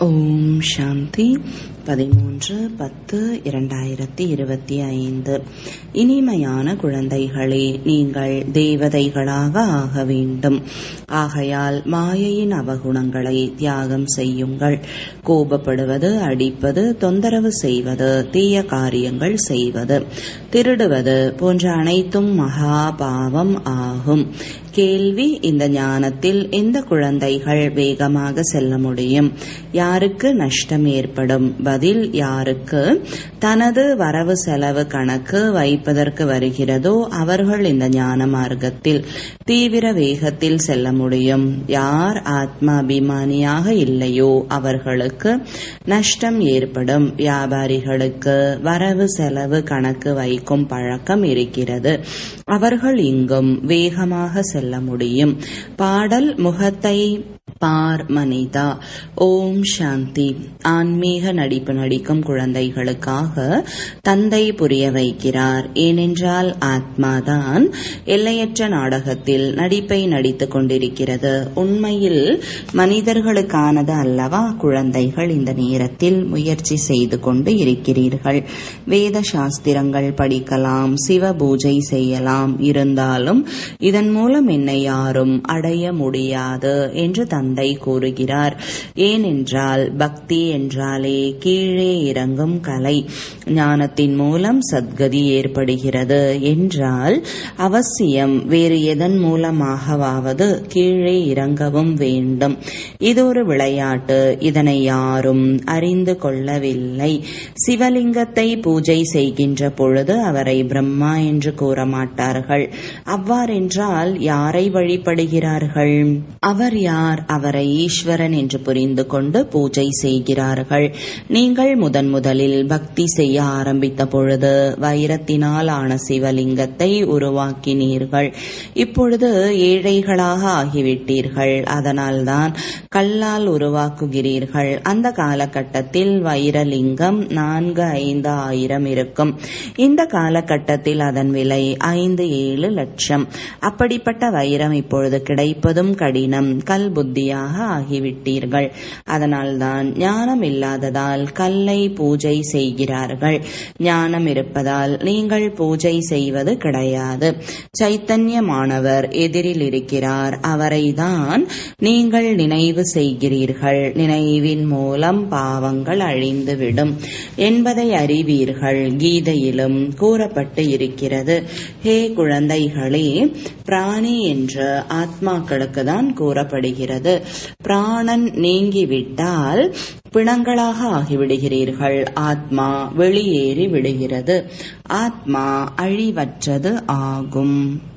ஓம் சாந்தி பதிமூன்று பத்து இரண்டாயிரத்தி இருபத்தி ஐந்து இனிமையான குழந்தைகளே நீங்கள் தேவதைகளாக ஆக வேண்டும் ஆகையால் மாயையின் அவகுணங்களை தியாகம் செய்யுங்கள் கோபப்படுவது அடிப்பது தொந்தரவு செய்வது தீய காரியங்கள் செய்வது திருடுவது போன்ற அனைத்தும் மகா பாவம் ஆகும் கேள்வி இந்த ஞானத்தில் எந்த குழந்தைகள் வேகமாக செல்ல முடியும் யாருக்கு நஷ்டம் ஏற்படும் பதில் யாருக்கு தனது வரவு செலவு கணக்கு வைப்பதற்கு வருகிறதோ அவர்கள் இந்த ஞான மார்க்கத்தில் தீவிர வேகத்தில் செல்ல முடியும் யார் ஆத்மா அபிமானியாக இல்லையோ அவர்களுக்கு நஷ்டம் ஏற்படும் வியாபாரிகளுக்கு வரவு செலவு கணக்கு வைக்கும் பழக்கம் இருக்கிறது அவர்கள் இங்கும் வேகமாக செல்ல முடியும் பாடல் முகத்தை பார் மனிதா ஓம் சாந்தி ஆன்மீக நடிப்பு நடிக்கும் குழந்தைகளுக்காக தந்தை புரிய வைக்கிறார் ஏனென்றால் ஆத்மாதான் எல்லையற்ற நாடகத்தில் நடிப்பை நடித்துக் கொண்டிருக்கிறது உண்மையில் மனிதர்களுக்கானது அல்லவா குழந்தைகள் இந்த நேரத்தில் முயற்சி செய்து கொண்டு இருக்கிறீர்கள் வேத சாஸ்திரங்கள் படிக்கலாம் சிவ பூஜை செய்யலாம் இருந்தாலும் இதன் மூலம் என்னை யாரும் அடைய முடியாது என்று தந்தை கூறுகிறார் ஏனென்றால் பக்தி என்றாலே கீழே இறங்கும் கலை ஞானத்தின் மூலம் சத்கதி ஏற்படுகிறது என்றால் அவசியம் வேறு எதன் மூலமாகவாவது கீழே இறங்கவும் வேண்டும் இது ஒரு விளையாட்டு இதனை யாரும் அறிந்து கொள்ளவில்லை சிவலிங்கத்தை பூஜை செய்கின்ற பொழுது அவரை பிரம்மா என்று கூற மாட்டார்கள் அவ்வாறென்றால் யாரை வழிபடுகிறார்கள் அவர் யார் அவரை ஈஸ்வரன் என்று புரிந்து கொண்டு பூஜை செய்கிறார்கள் நீங்கள் முதன் முதலில் பக்தி செய்ய ஆரம்பித்த பொழுது வைரத்தினால் ஆன சிவலிங்கத்தை உருவாக்கினீர்கள் இப்பொழுது ஏழைகளாக ஆகிவிட்டீர்கள் அதனால்தான் கல்லால் உருவாக்குகிறீர்கள் அந்த காலகட்டத்தில் வைரலிங்கம் நான்கு ஐந்து ஆயிரம் இருக்கும் இந்த காலகட்டத்தில் அதன் விலை ஐந்து ஏழு லட்சம் அப்படிப்பட்ட வைரம் இப்பொழுது கிடைப்பதும் கடினம் கல் புத்தியாக ஆகிவிட்டீர்கள் அதனால்தான் ஞானம் இல்லாததால் கல்லை பூஜை செய்கிறார்கள் ஞானம் இருப்பதால் நீங்கள் பூஜை செய்வது கிடையாது சைத்தன்யமானவர் எதிரில் இருக்கிறார் அவரைதான் நீங்கள் நினைவு செய்கிறீர்கள் நினைவின் மூலம் பாவங்கள் அழிந்துவிடும் என்பதை அறிவீர்கள் கீதையிலும் கூறப்பட்டு இருக்கிறது ஹே குழந்தைகளே பிராணி என்று ஆத்மாக்களுக்கு தான் கூறப்படுகிறது பிராணன் நீங்கிவிட்டால் பிணங்களாக ஆகிவிடுகிறீர்கள் ஆத்மா வெளியேறி விடுகிறது ஆத்மா அழிவற்றது ஆகும்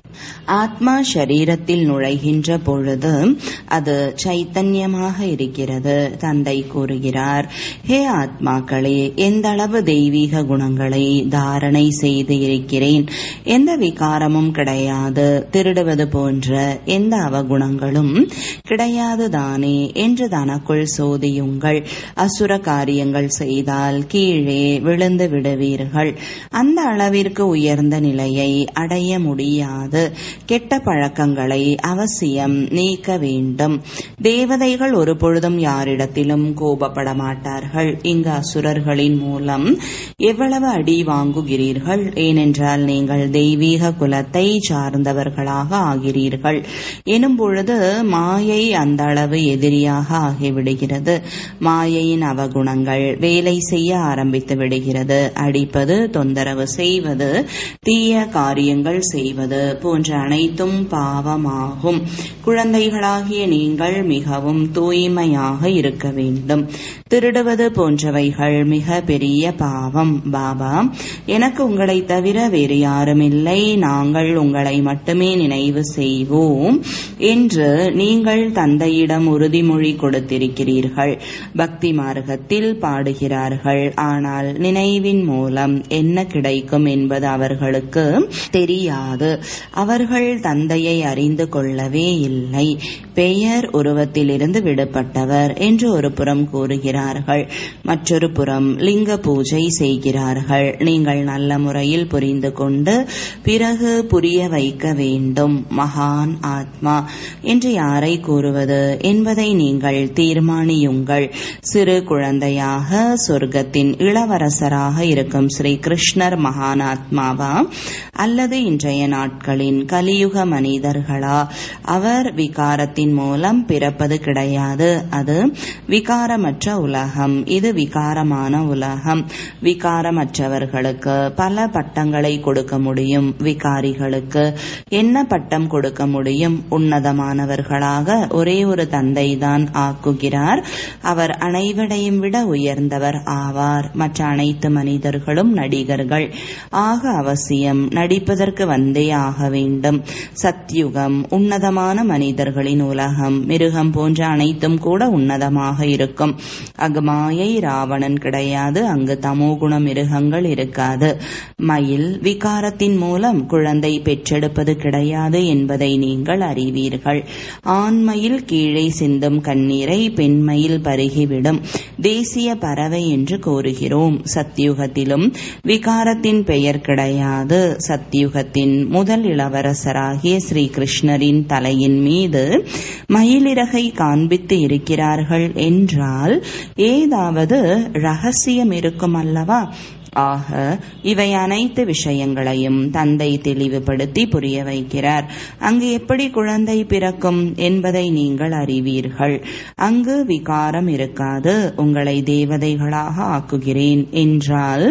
ஆத்மா சரீரத்தில் நுழைகின்ற பொழுது அது சைத்தன்யமாக இருக்கிறது தந்தை கூறுகிறார் ஹே ஆத்மாக்களே எந்த அளவு தெய்வீக குணங்களை தாரணை செய்து இருக்கிறேன் எந்த விகாரமும் கிடையாது திருடுவது போன்ற எந்த அவகுணங்களும் கிடையாது தானே என்று தனக்குள் சோதியுங்கள் அசுர காரியங்கள் செய்தால் கீழே விழுந்து விடுவீர்கள் அந்த அளவிற்கு உயர்ந்த நிலையை அடைய முடியாது கெட்ட பழக்கங்களை அவசியம் நீக்க வேண்டும் தேவதைகள் ஒரு பொழுதும் யாரிடத்திலும் கோபப்பட மாட்டார்கள் இங்கு அசுரர்களின் மூலம் எவ்வளவு அடி வாங்குகிறீர்கள் ஏனென்றால் நீங்கள் தெய்வீக குலத்தை சார்ந்தவர்களாக ஆகிறீர்கள் எனும் பொழுது மாயை அந்த அளவு எதிரியாக ஆகிவிடுகிறது மாயையின் அவகுணங்கள் வேலை செய்ய ஆரம்பித்து விடுகிறது அடிப்பது தொந்தரவு செய்வது தீய காரியங்கள் செய்வது போன்ற அனைத்தும் பாவமாகும் குழந்தைகளாகிய நீங்கள் மிகவும் தூய்மையாக இருக்க வேண்டும் திருடுவது போன்றவைகள் மிக பெரிய பாவம் பாபா எனக்கு உங்களை தவிர வேறு யாரும் இல்லை நாங்கள் உங்களை மட்டுமே நினைவு செய்வோம் என்று நீங்கள் தந்தையிடம் உறுதிமொழி கொடுத்திருக்கிறீர்கள் பக்தி மார்க்கத்தில் பாடுகிறார்கள் ஆனால் நினைவின் மூலம் என்ன கிடைக்கும் என்பது அவர்களுக்கு தெரியாது அவர்கள் தந்தையை அறிந்து கொள்ளவே இல்லை பெயர் உருவத்திலிருந்து விடுபட்டவர் என்று ஒரு புறம் கூறுகிறார்கள் மற்றொரு புறம் லிங்க பூஜை செய்கிறார்கள் நீங்கள் நல்ல முறையில் புரிந்து கொண்டு பிறகு புரிய வைக்க வேண்டும் மகான் ஆத்மா என்று யாரை கூறுவது என்பதை நீங்கள் தீர்மானியுங்கள் சிறு குழந்தையாக சொர்க்கத்தின் இளவரசராக இருக்கும் ஸ்ரீ கிருஷ்ணர் மகானாத்மாவா அல்லது இன்றைய நாட்களின் கலியுக மனிதர்களா அவர் விகாரத்தின் மூலம் பிறப்பது கிடையாது அது விகாரமற்ற உலகம் இது விகாரமான உலகம் விகாரமற்றவர்களுக்கு பல பட்டங்களை கொடுக்க முடியும் விகாரிகளுக்கு என்ன பட்டம் கொடுக்க முடியும் உன்னதமானவர்களாக ஒரே ஒரு தந்தை தான் ஆக்குகிறார் அவர் அனைவரையும் விட உயர்ந்தவர் ஆவார் மற்ற அனைத்து மனிதர்களும் நடிகர்கள் ஆக அவசியம் நடிப்பதற்கு வந்தே ஆக வேண்டும் சத்யுகம் உன்னதமான மனிதர்களின் உலகம் மிருகம் போன்ற அனைத்தும் கூட உன்னதமாக இருக்கும் அங்கு மாயை ராவணன் கிடையாது அங்கு தமோகுண மிருகங்கள் இருக்காது மயில் விகாரத்தின் மூலம் குழந்தை பெற்றெடுப்பது கிடையாது என்பதை நீங்கள் அறிவீர்கள் ஆண்மையில் கீழே சிந்தும் கண்ணீரை பெண்மையில் பருகிவிடும் தேசிய பறவை என்று கூறுகிறோம் சத்யுகத்திலும் விகாரத்தின் பெயர் கிடையாது சத்யுகத்தின் முதல் இளவரசராகிய ஸ்ரீ கிருஷ்ணரின் தலையின் மீது மயிலிறகை காண்பித்து இருக்கிறார்கள் என்றால் ஏதாவது ரகசியம் இருக்கும் அல்லவா ஆக இவை அனைத்து விஷயங்களையும் தந்தை தெளிவுபடுத்தி புரிய வைக்கிறார் அங்கு எப்படி குழந்தை பிறக்கும் என்பதை நீங்கள் அறிவீர்கள் அங்கு விகாரம் இருக்காது உங்களை தேவதைகளாக ஆக்குகிறேன் என்றால்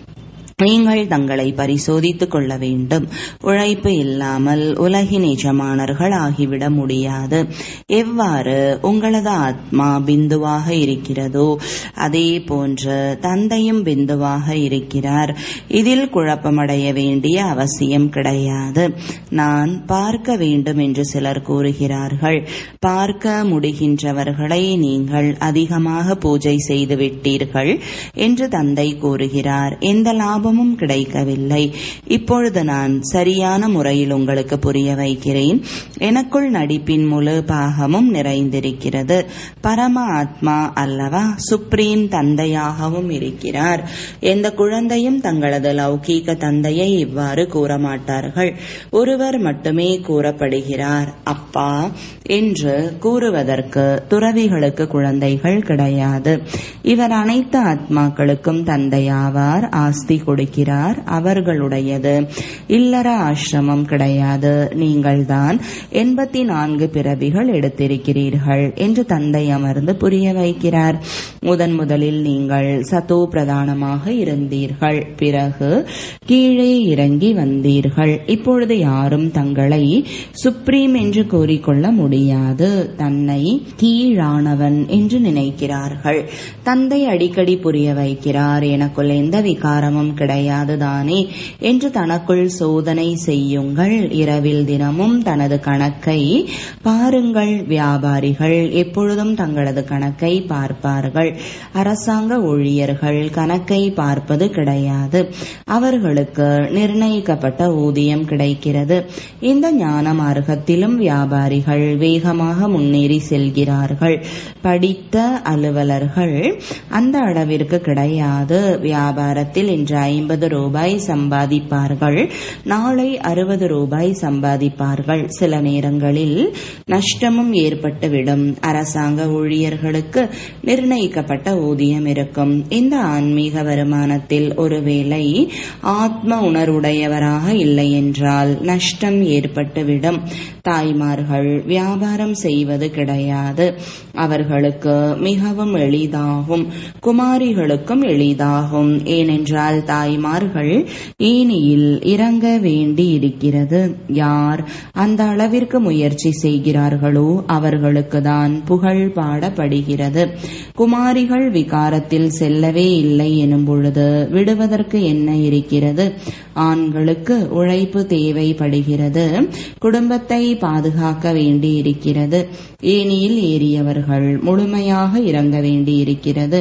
நீங்கள் தங்களை பரிசோதித்துக் கொள்ள வேண்டும் உழைப்பு இல்லாமல் உலகின் எஜமானர்கள் ஆகிவிட முடியாது எவ்வாறு உங்களது ஆத்மா பிந்துவாக இருக்கிறதோ அதே போன்று தந்தையும் பிந்துவாக இருக்கிறார் இதில் குழப்பமடைய வேண்டிய அவசியம் கிடையாது நான் பார்க்க வேண்டும் என்று சிலர் கூறுகிறார்கள் பார்க்க முடிகின்றவர்களை நீங்கள் அதிகமாக பூஜை செய்து விட்டீர்கள் என்று தந்தை கூறுகிறார் எந்த லாபம் லாபமும் கிடைக்கவில்லை இப்பொழுது நான் சரியான முறையில் உங்களுக்கு புரிய வைக்கிறேன் எனக்குள் நடிப்பின் முழு பாகமும் நிறைந்திருக்கிறது பரம ஆத்மா அல்லவா சுப்ரீம் தந்தையாகவும் இருக்கிறார் எந்த குழந்தையும் தங்களது லௌகீக தந்தையை இவ்வாறு கூற மாட்டார்கள் ஒருவர் மட்டுமே கூறப்படுகிறார் அப்பா என்று கூறுவதற்கு துறவிகளுக்கு குழந்தைகள் கிடையாது இவர் அனைத்து ஆத்மாக்களுக்கும் தந்தையாவார் ஆஸ்தி கொடுக்கிறார் அவர்களுடையது இல்லற ஆசிரமம் கிடையாது நீங்கள்தான் எண்பத்தி நான்கு பிறவிகள் எடுத்திருக்கிறீர்கள் என்று தந்தை அமர்ந்து புரிய வைக்கிறார் முதன் முதலில் நீங்கள் சத்தோ பிரதானமாக இருந்தீர்கள் பிறகு கீழே இறங்கி வந்தீர்கள் இப்பொழுது யாரும் தங்களை சுப்ரீம் என்று கூறிக்கொள்ள முடியாது தன்னை கீழானவன் என்று நினைக்கிறார்கள் தந்தை அடிக்கடி புரிய வைக்கிறார் எனக்குள் எந்த விகாரமும் கிடையாது தானே என்று தனக்குள் சோதனை செய்யுங்கள் இரவில் தினமும் தனது கணக்கை பாருங்கள் வியாபாரிகள் எப்பொழுதும் தங்களது கணக்கை பார்ப்பார்கள் அரசாங்க ஊழியர்கள் கணக்கை பார்ப்பது கிடையாது அவர்களுக்கு நிர்ணயிக்கப்பட்ட ஊதியம் கிடைக்கிறது இந்த ஞான மார்க்கத்திலும் வியாபாரிகள் வேகமாக முன்னேறி செல்கிறார்கள் படித்த அலுவலர்கள் அந்த அளவிற்கு கிடையாது வியாபாரத்தில் இன்று ஐம்பது ரூபாய் சம்பாதிப்பார்கள் நாளை அறுபது ரூபாய் சம்பாதிப்பார்கள் சில நேரங்களில் நஷ்டமும் ஏற்பட்டுவிடும் அரசாங்க ஊழியர்களுக்கு நிர்ணயிக்கப்பட்ட ஊதியம் இருக்கும் இந்த ஆன்மீக வருமானத்தில் ஒருவேளை ஆத்ம உணர்வுடையவராக இல்லை என்றால் நஷ்டம் ஏற்பட்டுவிடும் தாய்மார்கள் வியாபாரம் செய்வது கிடையாது அவர்களுக்கு மிகவும் எளிதாகும் குமாரிகளுக்கும் எளிதாகும் ஏனென்றால் தாய்மார்கள் ஏனியில் இறங்க வேண்டி இருக்கிறது யார் அந்த அளவிற்கு முயற்சி செய்கிறார்களோ அவர்களுக்கு தான் புகழ் பாடப்படுகிறது குமாரிகள் விகாரத்தில் செல்லவே இல்லை எனும் பொழுது விடுவதற்கு என்ன இருக்கிறது ஆண்களுக்கு உழைப்பு தேவைப்படுகிறது குடும்பத்தை பாதுகாக்க வேண்டி இருக்கிறது ஏனியில் ஏறியவர்கள் முழுமையாக இறங்க வேண்டி இருக்கிறது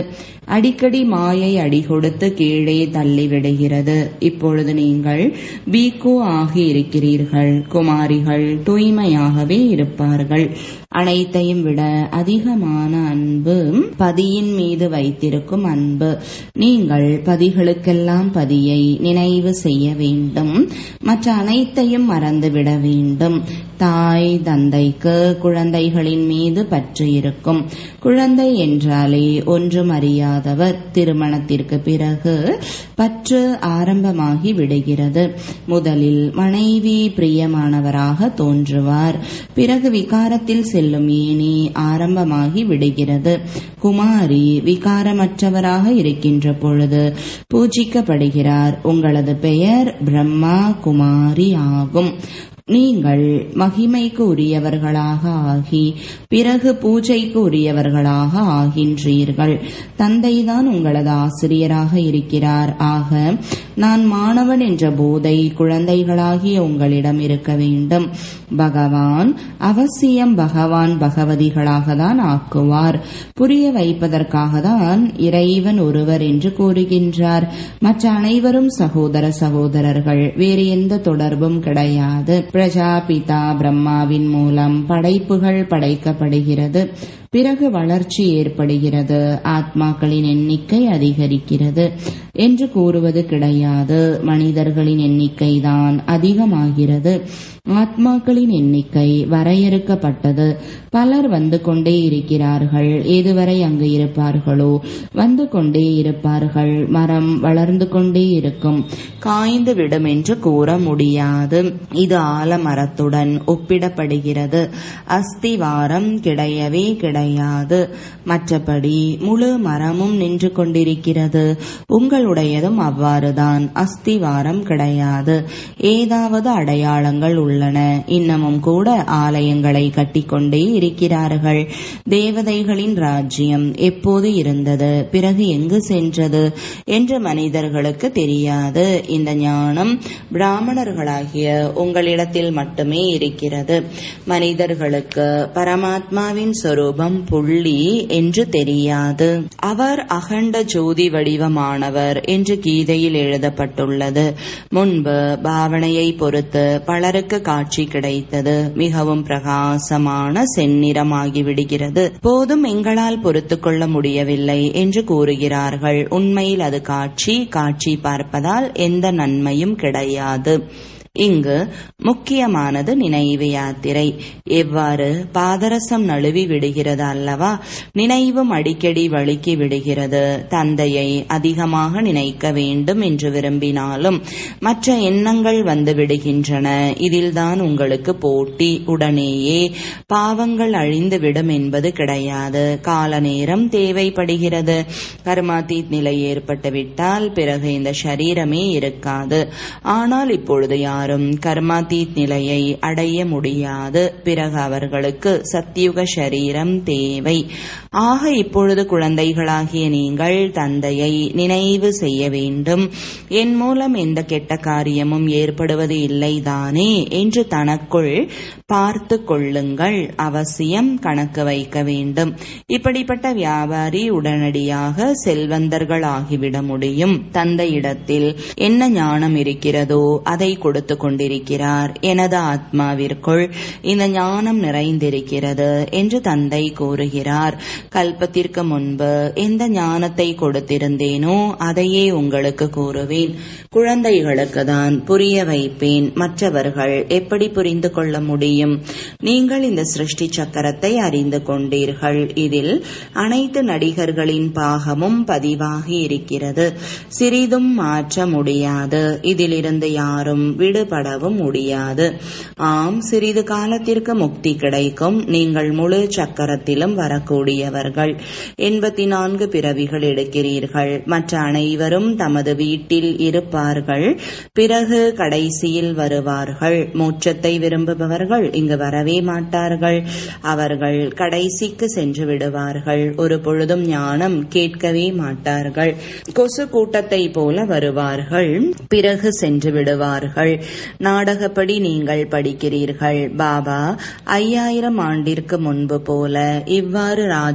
அடிக்கடி மாயை அடி கொடுத்து கீழே தள்ளிவிடுகிறது இப்பொழுது நீங்கள் பீகோ ஆகி இருக்கிறீர்கள் குமாரிகள் தூய்மையாகவே இருப்பார்கள் அனைத்தையும் விட அதிகமான அன்பு பதியின் மீது வைத்திருக்கும் அன்பு நீங்கள் பதிகளுக்கெல்லாம் பதியை நினைவு செய்ய வேண்டும் மற்ற அனைத்தையும் மறந்துவிட வேண்டும் தாய் தந்தைக்கு குழந்தைகளின் மீது பற்று இருக்கும் குழந்தை என்றாலே ஒன்றும் அறியாதவர் திருமணத்திற்கு பிறகு பற்று ஆரம்பமாகி விடுகிறது முதலில் மனைவி பிரியமானவராக தோன்றுவார் பிறகு விகாரத்தில் செல்லும் ஏனி ஆரம்பமாகி விடுகிறது குமாரி விகாரமற்றவராக இருக்கின்ற பொழுது பூஜிக்கப்படுகிறார் உங்களது பெயர் பிரம்மா குமாரி ஆகும் நீங்கள் மகிமைக்கு உரியவர்களாக ஆகி பிறகு பூஜைக்கு உரியவர்களாக ஆகின்றீர்கள் தந்தைதான் உங்களது ஆசிரியராக இருக்கிறார் ஆக நான் மாணவன் என்ற போதை குழந்தைகளாகிய உங்களிடம் இருக்க வேண்டும் பகவான் அவசியம் பகவான் பகவதிகளாக தான் ஆக்குவார் புரிய வைப்பதற்காக தான் இறைவன் ஒருவர் என்று கூறுகின்றார் மற்ற அனைவரும் சகோதர சகோதரர்கள் வேறு எந்த தொடர்பும் கிடையாது பிரஜாபிதா பிரம்மாவின் மூலம் படைப்புகள் படைக்கப்படுகிறது பிறகு வளர்ச்சி ஏற்படுகிறது ஆத்மாக்களின் எண்ணிக்கை அதிகரிக்கிறது என்று கூறுவது கிடையாது மனிதர்களின் எண்ணிக்கைதான் அதிகமாகிறது ஆத்மாக்களின் எண்ணிக்கை வரையறுக்கப்பட்டது பலர் வந்து கொண்டே இருக்கிறார்கள் எதுவரை அங்கு இருப்பார்களோ வந்து கொண்டே இருப்பார்கள் மரம் வளர்ந்து கொண்டே இருக்கும் காய்ந்து விடும் என்று கூற முடியாது இது ஆலமரத்துடன் ஒப்பிடப்படுகிறது அஸ்திவாரம் கிடையவே கிடையாது மற்றபடி முழு மரமும் நின்று கொண்டிருக்கிறது உங்களுடையதும் அவ்வாறுதான் அஸ்திவாரம் கிடையாது ஏதாவது அடையாளங்கள் உள்ளன இன்னமும் கூட ஆலயங்களை கட்டிக்கொண்டே இருக்கிறார்கள் தேவதைகளின் ராஜ்யம் எப்போது இருந்தது பிறகு எங்கு சென்றது என்று மனிதர்களுக்கு தெரியாது இந்த ஞானம் பிராமணர்களாகிய உங்களிடத்தில் மட்டுமே இருக்கிறது மனிதர்களுக்கு பரமாத்மாவின் சொரூபம் புள்ளி என்று தெரியாது அவர் அகண்ட ஜோதி வடிவமானவர் என்று கீதையில் எழுதப்பட்டுள்ளது முன்பு பாவனையை பொறுத்து பலருக்கு காட்சி கிடைத்தது மிகவும் பிரகாசமான செந்நிறமாகி விடுகிறது போதும் எங்களால் பொறுத்து கொள்ள முடியவில்லை என்று கூறுகிறார்கள் உண்மையில் அது காட்சி காட்சி பார்ப்பதால் எந்த நன்மையும் கிடையாது இங்கு முக்கியமானது நினைவு யாத்திரை எவ்வாறு பாதரசம் நழுவி விடுகிறது அல்லவா நினைவும் அடிக்கடி வழுக்கி விடுகிறது தந்தையை அதிகமாக நினைக்க வேண்டும் என்று விரும்பினாலும் மற்ற எண்ணங்கள் வந்து விடுகின்றன இதில்தான் உங்களுக்கு போட்டி உடனேயே பாவங்கள் அழிந்துவிடும் என்பது கிடையாது கால நேரம் தேவைப்படுகிறது கர்மாத்தீத் நிலை ஏற்பட்டுவிட்டால் பிறகு இந்த சரீரமே இருக்காது ஆனால் இப்பொழுது யார் யாரும் கர்மாதீத் நிலையை அடைய முடியாது பிறகு அவர்களுக்கு சத்தியுக சரீரம் தேவை ஆக இப்பொழுது குழந்தைகளாகிய நீங்கள் தந்தையை நினைவு செய்ய வேண்டும் என் மூலம் எந்த கெட்ட காரியமும் ஏற்படுவது இல்லைதானே என்று தனக்குள் பார்த்து கொள்ளுங்கள் அவசியம் கணக்கு வைக்க வேண்டும் இப்படிப்பட்ட வியாபாரி உடனடியாக செல்வந்தர்கள் ஆகிவிட முடியும் தந்தையிடத்தில் என்ன ஞானம் இருக்கிறதோ அதை கொடுத்து கொண்டிருக்கிறார் எனது ஆத்மாவிற்குள் இந்த ஞானம் நிறைந்திருக்கிறது என்று தந்தை கூறுகிறார் கல்பத்திற்கு முன்பு எந்த ஞானத்தை கொடுத்திருந்தேனோ அதையே உங்களுக்கு கூறுவேன் குழந்தைகளுக்கு தான் புரிய வைப்பேன் மற்றவர்கள் எப்படி புரிந்து கொள்ள முடியும் நீங்கள் இந்த சிருஷ்டி சக்கரத்தை அறிந்து கொண்டீர்கள் இதில் அனைத்து நடிகர்களின் பாகமும் பதிவாகி இருக்கிறது சிறிதும் மாற்ற முடியாது இதிலிருந்து யாரும் விடுபடவும் முடியாது ஆம் சிறிது காலத்திற்கு முக்தி கிடைக்கும் நீங்கள் முழு சக்கரத்திலும் வரக்கூடியவர்கள் எண்பத்தி நான்கு பிறவிகள் எடுக்கிறீர்கள் மற்ற அனைவரும் தமது வீட்டில் இருப்பார்கள் பிறகு கடைசியில் வருவார்கள் மோட்சத்தை விரும்புபவர்கள் இங்கு வரவே மாட்டார்கள் அவர்கள் கடைசிக்கு சென்று விடுவார்கள் ஒரு பொழுதும் ஞானம் கேட்கவே மாட்டார்கள் கொசு கூட்டத்தை போல வருவார்கள் பிறகு சென்று விடுவார்கள் நாடகப்படி நீங்கள் படிக்கிறீர்கள் பாபா ஐயாயிரம் ஆண்டிற்கு முன்பு போல இவ்வாறு ராஜ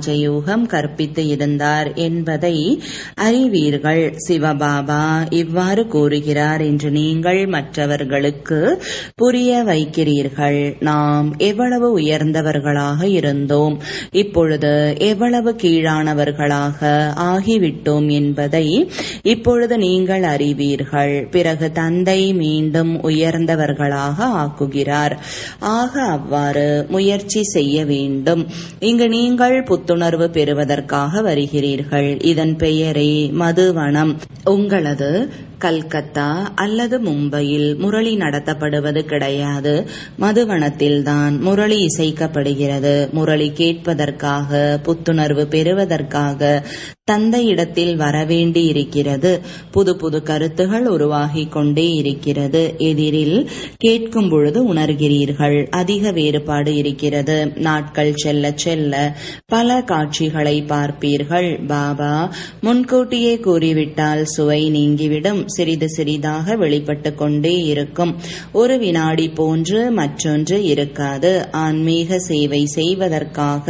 ராஜயோகம் கற்பித்து இருந்தார் என்பதை அறிவீர்கள் சிவபாபா இவ்வாறு கூறுகிறார் என்று நீங்கள் மற்றவர்களுக்கு புரிய வைக்கிறீர்கள் நாம் எவ்வளவு உயர்ந்தவர்களாக இருந்தோம் இப்பொழுது எவ்வளவு கீழானவர்களாக ஆகிவிட்டோம் என்பதை இப்பொழுது நீங்கள் அறிவீர்கள் பிறகு தந்தை மீண்டும் உயர்ந்தவர்களாக ஆக்குகிறார் ஆக அவ்வாறு முயற்சி செய்ய வேண்டும் இங்கு நீங்கள் புத்துணர்வு பெறுவதற்காக வருகிறீர்கள் இதன் பெயரே மதுவனம் உங்களது கல்கத்தா அல்லது மும்பையில் முரளி நடத்தப்படுவது கிடையாது மதுவனத்தில்தான் முரளி இசைக்கப்படுகிறது முரளி கேட்பதற்காக புத்துணர்வு பெறுவதற்காக தந்தையிடத்தில் வரவேண்டி இருக்கிறது புது புது கருத்துகள் உருவாகி கொண்டே இருக்கிறது எதிரில் கேட்கும் பொழுது உணர்கிறீர்கள் அதிக வேறுபாடு இருக்கிறது நாட்கள் செல்ல செல்ல பல காட்சிகளை பார்ப்பீர்கள் பாபா முன்கூட்டியே கூறிவிட்டால் சுவை நீங்கிவிடும் சிறிது சிறிதாக வெளிப்பட்டு கொண்டே இருக்கும் ஒரு வினாடி போன்று மற்றொன்று இருக்காது ஆன்மீக சேவை செய்வதற்காக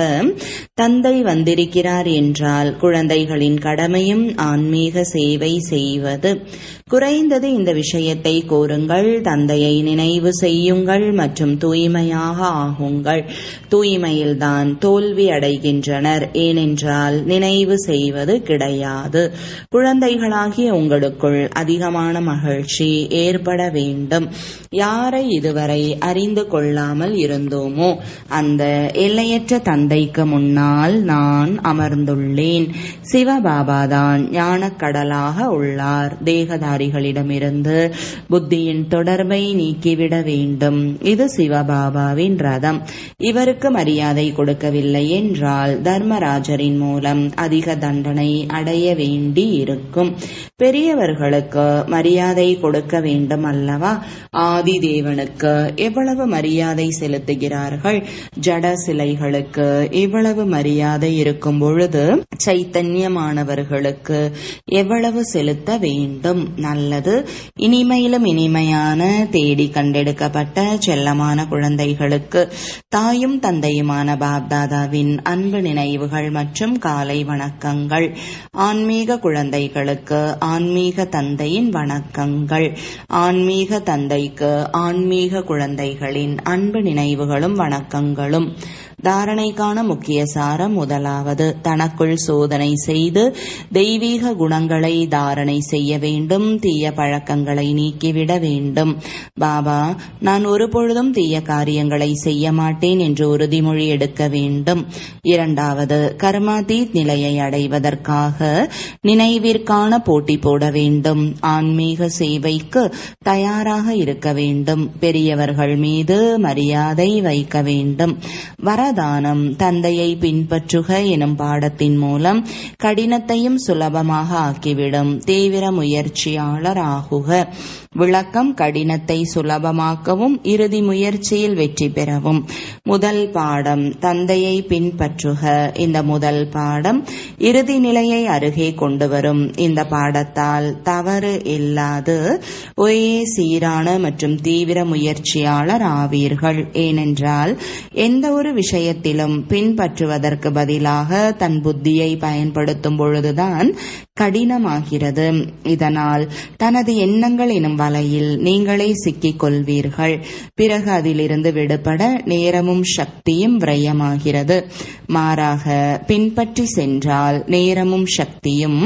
தந்தை வந்திருக்கிறார் என்றால் குழந்தைகளின் கடமையும் ஆன்மீக சேவை செய்வது குறைந்தது இந்த விஷயத்தை கூறுங்கள் தந்தையை நினைவு செய்யுங்கள் மற்றும் தூய்மையாக ஆகுங்கள் தூய்மையில்தான் தோல்வி அடைகின்றனர் ஏனென்றால் நினைவு செய்வது கிடையாது குழந்தைகளாகிய உங்களுக்குள் அதிகமான மகிழ்ச்சி ஏற்பட வேண்டும் யாரை இதுவரை அறிந்து கொள்ளாமல் இருந்தோமோ அந்த எல்லையற்ற தந்தைக்கு முன்னால் நான் அமர்ந்துள்ளேன் சிவபாபாதான் ஞானக்கடலாக உள்ளார் தேகதாரிகளிடமிருந்து புத்தியின் தொடர்பை நீக்கிவிட வேண்டும் இது சிவபாபாவின் ரதம் இவருக்கு மரியாதை கொடுக்கவில்லை என்றால் தர்மராஜரின் மூலம் அதிக தண்டனை அடைய வேண்டி இருக்கும் பெரியவர்களுக்கு மரியாதை கொடுக்க வேண்டும் அல்லவா ஆதி தேவனுக்கு எவ்வளவு மரியாதை செலுத்துகிறார்கள் ஜட சிலைகளுக்கு இவ்வளவு மரியாதை இருக்கும் பொழுது சைத்தன்யமானவர்களுக்கு எவ்வளவு செலுத்த வேண்டும் நல்லது இனிமையிலும் இனிமையான தேடி கண்டெடுக்கப்பட்ட செல்லமான குழந்தைகளுக்கு தாயும் தந்தையுமான பாப்தாதாவின் அன்பு நினைவுகள் மற்றும் காலை வணக்கங்கள் ஆன்மீக குழந்தைகளுக்கு ஆன்மீக தந்தையின் வணக்கங்கள் ஆன்மீக தந்தைக்கு ஆன்மீக குழந்தைகளின் அன்பு நினைவுகளும் வணக்கங்களும் தாரணைக்கான முக்கிய சாரம் முதலாவது தனக்குள் சோதனை செய்து தெய்வீக குணங்களை தாரணை செய்ய வேண்டும் தீய பழக்கங்களை நீக்கிவிட வேண்டும் பாபா நான் ஒருபொழுதும் தீய காரியங்களை செய்ய மாட்டேன் என்று உறுதிமொழி எடுக்க வேண்டும் இரண்டாவது கர்மாதீத் நிலையை அடைவதற்காக நினைவிற்கான போட்டி போட வேண்டும் ஆன்மீக சேவைக்கு தயாராக இருக்க வேண்டும் பெரியவர்கள் மீது மரியாதை வைக்க வேண்டும் வரதானம் தந்தையை பின்பற்றுக எனும் பாடத்தின் மூலம் கடினத்தையும் சுலபமாக ஆக்கிவிடும் தீவிர முயற்சியாளர் ஆகுக விளக்கம் கடினத்தை சுலபமாக்கவும் இறுதி முயற்சியில் வெற்றி பெறவும் முதல் பாடம் தந்தையை பின்பற்றுக இந்த முதல் பாடம் இறுதி நிலையை அருகே கொண்டு வரும் இந்த பாடத்தால் தவறு இல்லாது ஒரே சீரான மற்றும் தீவிர முயற்சியாளர் ஆவீர்கள் ஏனென்றால் எந்த ஒரு விஷயத்திலும் பின்பற்றுவதற்கு பதிலாக தன் புத்தியை பயன்படுத்தும் பொழுதுதான் கடினமாகிறது இதனால் தனது எண்ணங்கள் எனும் வலையில் நீங்களே சிக்கிக் கொள்வீர்கள் பிறகு அதிலிருந்து விடுபட நேரமும் சக்தியும் விரயமாகிறது மாறாக பின்பற்றி சென்றால் நேரமும் சக்தியும்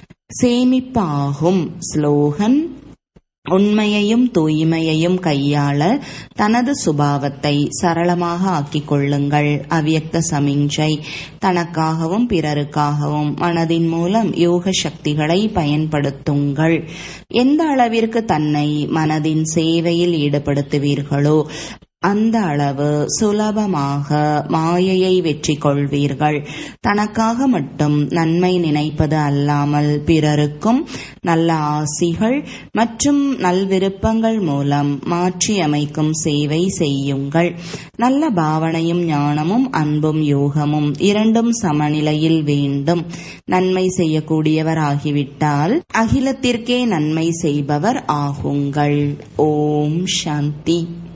சேமிப்பாகும் ஸ்லோகன் உண்மையையும் தூய்மையையும் கையாள தனது சுபாவத்தை சரளமாக ஆக்கிக் கொள்ளுங்கள் அவ்யக்த சமிஞ்சை தனக்காகவும் பிறருக்காகவும் மனதின் மூலம் யோக சக்திகளை பயன்படுத்துங்கள் எந்த அளவிற்கு தன்னை மனதின் சேவையில் ஈடுபடுத்துவீர்களோ அந்த அளவு சுலபமாக மாயையை வெற்றி கொள்வீர்கள் தனக்காக மட்டும் நன்மை நினைப்பது அல்லாமல் பிறருக்கும் நல்ல ஆசிகள் மற்றும் நல்விருப்பங்கள் மூலம் மாற்றி அமைக்கும் சேவை செய்யுங்கள் நல்ல பாவனையும் ஞானமும் அன்பும் யோகமும் இரண்டும் சமநிலையில் வேண்டும் நன்மை செய்யக்கூடியவர் ஆகிவிட்டால் அகிலத்திற்கே நன்மை செய்பவர் ஆகுங்கள் ஓம் சாந்தி